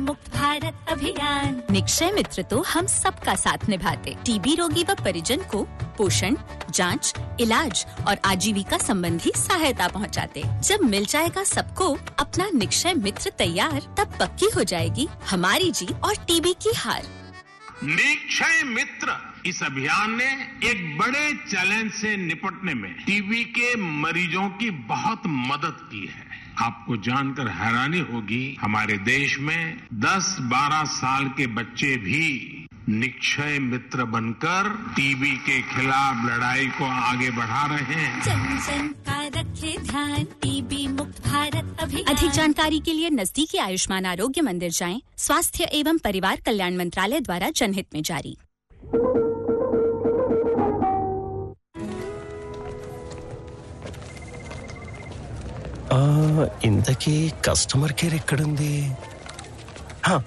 मुक्त भारत अभियान निक्षय मित्र तो हम सबका साथ निभाते टीबी रोगी व परिजन को पोषण जांच, इलाज और आजीविका संबंधी सहायता पहुंचाते। जब मिल जाएगा सबको अपना निक्षय मित्र तैयार तब पक्की हो जाएगी हमारी जीत और टीबी की हार निक्षय मित्र इस अभियान ने एक बड़े चैलेंज से निपटने में टीबी के मरीजों की बहुत मदद की है आपको जानकर हैरानी होगी हमारे देश में 10-12 साल के बच्चे भी निक्षय मित्र बनकर टीबी के खिलाफ लड़ाई को आगे बढ़ा रहे हैं जन जन का रखे ध्यान टीबी मुक्त भारत अभियान अधिक जानकारी के लिए नजदीकी आयुष्मान आरोग्य मंदिर जाएं स्वास्थ्य एवं परिवार कल्याण मंत्रालय द्वारा जनहित में जारी ఆ, ఇంతకీ కస్టమర్ కేర్ ఎక్కడుంది హా.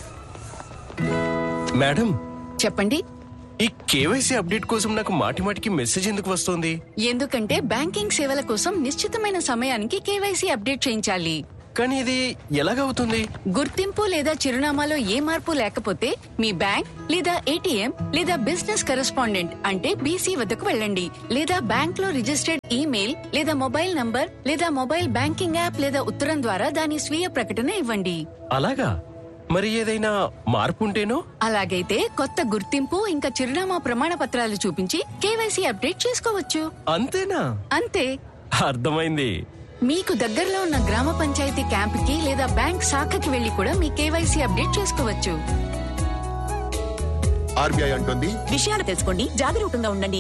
మేడం చెప్పండి ఈ కేవైసీ అప్డేట్ కోసం నాకు మాటి మాటికి మెసేజ్ ఎందుకు వస్తుంది ఎందుకంటే బ్యాంకింగ్ సేవల కోసం నిశ్చితమైన సమయానికి కేవైసీ అప్డేట్ చేయించాలి కానీ ఇది ఎలాగవుతుంది గుర్తింపు లేదా చిరునామాలో ఏ మార్పు లేకపోతే మీ బ్యాంక్ లేదా ఏటీఎం లేదా బిజినెస్ కరెస్పాండెంట్ అంటే బీసీ వద్దకు వెళ్ళండి లేదా బ్యాంక్ లో రిజిస్టర్డ్ ఈమెయిల్ లేదా మొబైల్ నంబర్ లేదా మొబైల్ బ్యాంకింగ్ యాప్ లేదా ఉత్తరం ద్వారా దాని స్వీయ ప్రకటన ఇవ్వండి అలాగా మరి ఏదైనా మార్పు ఉంటేనో అలాగైతే కొత్త గుర్తింపు ఇంకా చిరునామా ప్రమాణ పత్రాలు చూపించి కేవైసీ అప్డేట్ చేసుకోవచ్చు అంతేనా అంతే అర్థమైంది మీకు దగ్గరలో ఉన్న గ్రామ పంచాయతీ క్యాంపుకి లేదా బ్యాంక్ శాఖకి వెళ్లి కూడా మీ కేవైసీ అప్డేట్ చేసుకోవచ్చు ఆర్బీఐ అంటుంది విషయాలు తెలుసుకోండి జాగరూకంగా ఉండండి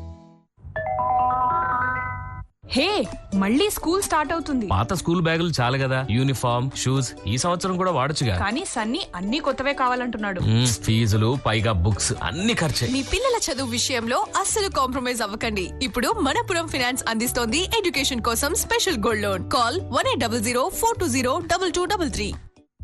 హే మళ్ళీ స్కూల్ స్టార్ట్ అవుతుంది పాత స్కూల్ బ్యాగులు చాలు కదా యూనిఫామ్ షూస్ ఈ సంవత్సరం కూడా వాడొచ్చుగా కానీ సన్నీ అన్ని కొత్తవే కావాలంటున్నాడు మ్మ్, ఫీజులు పైగా బుక్స్ అన్ని ఖర్చే మీ పిల్లల చదువు విషయంలో అస్సలు కాంప్రమైజ్ అవ్వకండి ఇప్పుడు మనపురం ఫైనాన్స్ అందిస్తోంది ఎడ్యుకేషన్ కోసం special gold loan call one eight double zero four two zero double two double three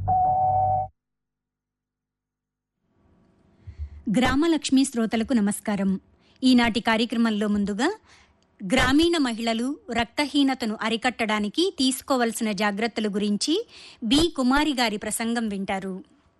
Gramalakshmi శ్రోతలకు నమస్కారం ఈనాటి కార్యక్రమంలో ముందుగా గ్రామీణ మహిళలు రక్తహీనతను అరికట్టడానికి తీసుకోవలసిన జాగ్రత్తల గురించి బి కుమారి గారి ప్రసంగం వింటారు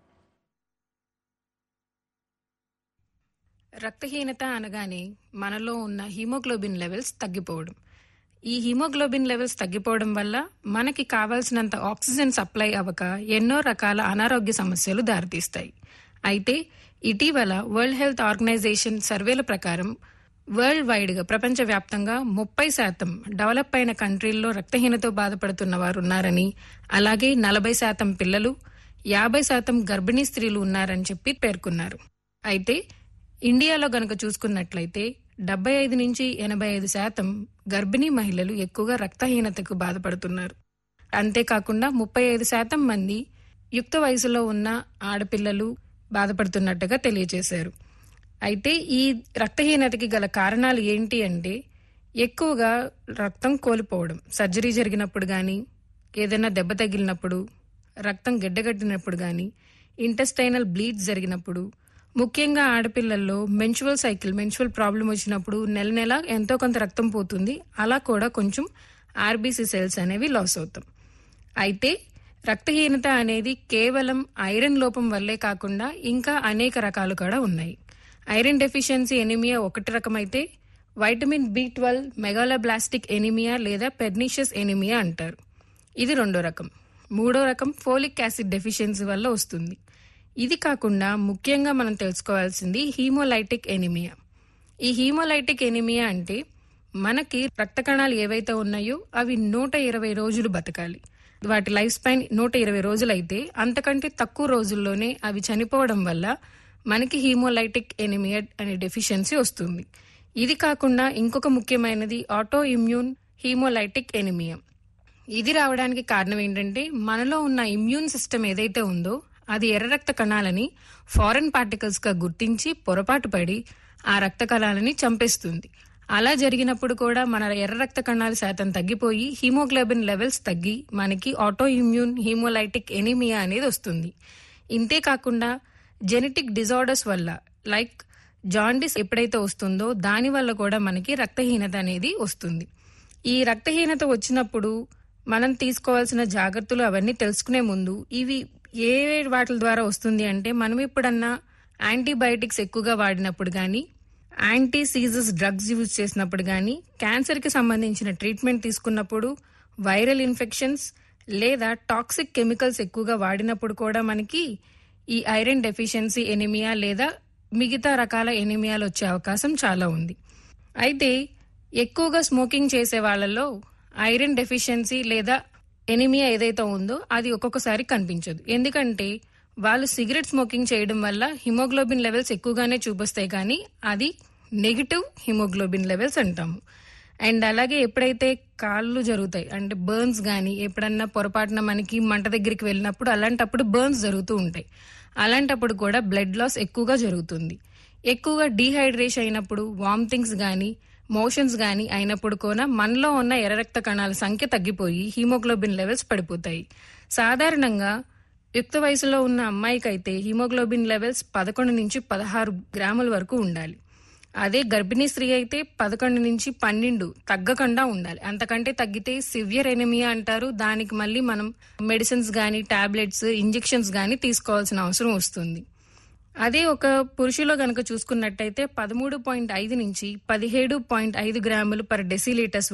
రక్తహీనత అనగానే మనలో ఉన్న హీమోగ్లోబిన్ లెవెల్స్ తగ్గిపోవడం ఈ హీమోగ్లోబిన్ లెవెల్స్ తగ్గిపోవడం వల్ల మనకి కావాల్సినంత ఆక్సిజన్ సప్లై అవ్వక ఎన్నో రకాల అనారోగ్య సమస్యలు దారితీస్తాయి అయితే ఇటీవల వరల్డ్ హెల్త్ ఆర్గనైజేషన్ సర్వేల ప్రకారం వరల్డ్ వైడ్గా ప్రపంచవ్యాప్తంగా ముప్పై శాతం డెవలప్ అయిన కంట్రీల్లో రక్తహీనతో బాధపడుతున్న వారు ఉన్నారని అలాగే నలభై శాతం పిల్లలు యాభై శాతం గర్భిణీ స్త్రీలు ఉన్నారని చెప్పి పేర్కొన్నారు అయితే ఇండియాలో గనక చూసుకున్నట్లయితే డెబ్బై ఐదు నుంచి ఎనభై ఐదు శాతం గర్భిణీ మహిళలు ఎక్కువగా రక్తహీనతకు బాధపడుతున్నారు అంతేకాకుండా ముప్పై ఐదు శాతం మంది యుక్త వయసులో ఉన్న ఆడపిల్లలు బాధపడుతున్నట్టుగా తెలియజేశారు అయితే ఈ రక్తహీనతకి గల కారణాలు ఏంటి అంటే ఎక్కువగా రక్తం కోల్పోవడం సర్జరీ జరిగినప్పుడు కానీ ఏదైనా దెబ్బ తగిలినప్పుడు రక్తం గడ్డగట్టినప్పుడు కానీ ఇంటెస్టైనల్ బ్లీడ్స్ జరిగినప్పుడు ముఖ్యంగా ఆడపిల్లల్లో మెన్చువల్ సైకిల్ మెన్చువల్ ప్రాబ్లం వచ్చినప్పుడు నెల నెల ఎంతో కొంత రక్తం పోతుంది అలా కూడా కొంచెం ఆర్బీసీ సెల్స్ అనేవి లాస్ అవుతాం అయితే రక్తహీనత అనేది కేవలం ఐరన్ లోపం వల్లే కాకుండా ఇంకా అనేక రకాలు కూడా ఉన్నాయి ఐరన్ డెఫిషియన్సీ ఎనిమియా ఒకటి రకం అయితే vitamin B twelve megaloblastic anaemia లేదా పెర్నిషియస్ ఎనిమియా అంటారు ఇది రెండో రకం మూడో రకం ఫోలిక్ యాసిడ్ డెఫిషియన్సీ వల్ల వస్తుంది ఇది కాకుండా ముఖ్యంగా మనం తెలుసుకోవాల్సింది హీమోలైటిక్ ఎనిమియా ఈ హీమోలైటిక్ ఎనిమియా అంటే మనకి రక్త కణాలు ఏవైతే ఉన్నాయో అవి నూట ఇరవై రోజులు బతకాలి వాటి లైఫ్ స్పాన్ నూట ఇరవై రోజులైతే అంతకంటే తక్కువ రోజుల్లోనే అవి చనిపోవడం వల్ల మనకి హీమోలైటిక్ ఎనిమియా అనే డెఫిషియన్సీ వస్తుంది ఇది కాకుండా ఇంకొక ముఖ్యమైనది ఆటో ఇమ్యూన్ హీమోలైటిక్ ఎనిమియా ఇది రావడానికి కారణం ఏంటంటే మనలో ఉన్న ఇమ్యూన్ సిస్టమ్ ఏదైతే ఉందో అది ఎర్ర రక్త కణాలని ఫారెన్ పార్టికల్స్ గా గుర్తించి పొరపాటు పడి ఆ రక్త కణాలని చంపేస్తుంది అలా జరిగినప్పుడు కూడా మన ఎర్ర రక్త కణాల శాతం తగ్గిపోయి హీమోగ్లోబిన్ లెవెల్స్ తగ్గి మనకి ఆటో ఇమ్యూన్ హీమోలైటిక్ ఎనిమియా అనేది వస్తుంది ఇంతే కాకుండా జెనెటిక్ డిజార్డర్స్ వల్ల లైక్ జాండిస్ ఎప్పుడైతే వస్తుందో దాని వల్ల కూడా మనకి రక్తహీనత అనేది వస్తుంది ఈ రక్తహీనత వచ్చినప్పుడు మనం తీసుకోవాల్సిన జాగ్రత్తలు అవన్నీ తెలుసుకునే ముందు ఇవి ఏ వాటి ద్వారా వస్తుంది అంటే మనం ఎప్పుడన్నా యాంటీబయాటిక్స్ ఎక్కువగా వాడినప్పుడు కానీ యాంటీ సీజస్ డ్రగ్స్ యూజ్ చేసినప్పుడు కానీ క్యాన్సర్కి సంబంధించిన ట్రీట్మెంట్ తీసుకున్నప్పుడు వైరల్ ఇన్ఫెక్షన్స్ లేదా టాక్సిక్ కెమికల్స్ ఎక్కువగా వాడినప్పుడు కూడా మనకి ఈ ఐరన్ డెఫిషియన్సీ ఎనిమియా లేదా మిగతా రకాల ఎనిమియాలు వచ్చే అవకాశం చాలా ఉంది అయితే ఎక్కువగా స్మోకింగ్ చేసే వాళ్ళలో ఐరన్ డెఫిషియన్సీ లేదా ఎనిమియా ఏదైతే ఉందో అది ఒక్కొక్కసారి కనిపించదు ఎందుకంటే వాళ్ళు సిగరెట్ స్మోకింగ్ చేయడం వల్ల హిమోగ్లోబిన్ లెవెల్స్ ఎక్కువగానే చూపిస్తాయి కానీ అది నెగిటివ్ హిమోగ్లోబిన్ లెవెల్స్ అంటాము అండ్ అలాగే ఎప్పుడైతే కాళ్ళు జరుగుతాయి అంటే బర్న్స్ కానీ ఎప్పుడన్నా పొరపాటున మనకి మంట దగ్గరికి వెళ్ళినప్పుడు అలాంటప్పుడు బర్న్స్ జరుగుతూ ఉంటాయి అలాంటప్పుడు కూడా బ్లడ్ లాస్ ఎక్కువగా జరుగుతుంది ఎక్కువగా డీహైడ్రేషన్ అయినప్పుడు వామిటింగ్స్ కానీ మోషన్స్ కానీ అయినప్పుడు కూడా మనలో ఉన్న ఎర్ర రక్త కణాల సంఖ్య తగ్గిపోయి హీమోగ్లోబిన్ లెవెల్స్ పడిపోతాయి సాధారణంగా యుక్త వయసులో ఉన్న అమ్మాయికి అయితే హీమోగ్లోబిన్ లెవెల్స్ పదకొండు నుంచి పదహారు గ్రాముల వరకు ఉండాలి అదే గర్భిణీ స్త్రీ అయితే పదకొండు నుంచి పన్నెండు తగ్గకుండా ఉండాలి అంతకంటే తగ్గితే సివియర్ ఎనిమియా అంటారు దానికి మళ్ళీ మనం మెడిసిన్స్ కానీ టాబ్లెట్స్ ఇంజెక్షన్స్ కానీ తీసుకోవాల్సిన అవసరం వస్తుంది అదే ఒక పురుషులో గనక చూసుకున్నట్టయితే పదమూడు పాయింట్ ఐదు నుంచి పదిహేడు పాయింట్ ఐదు గ్రాములు పర్ డెసిలీటర్స్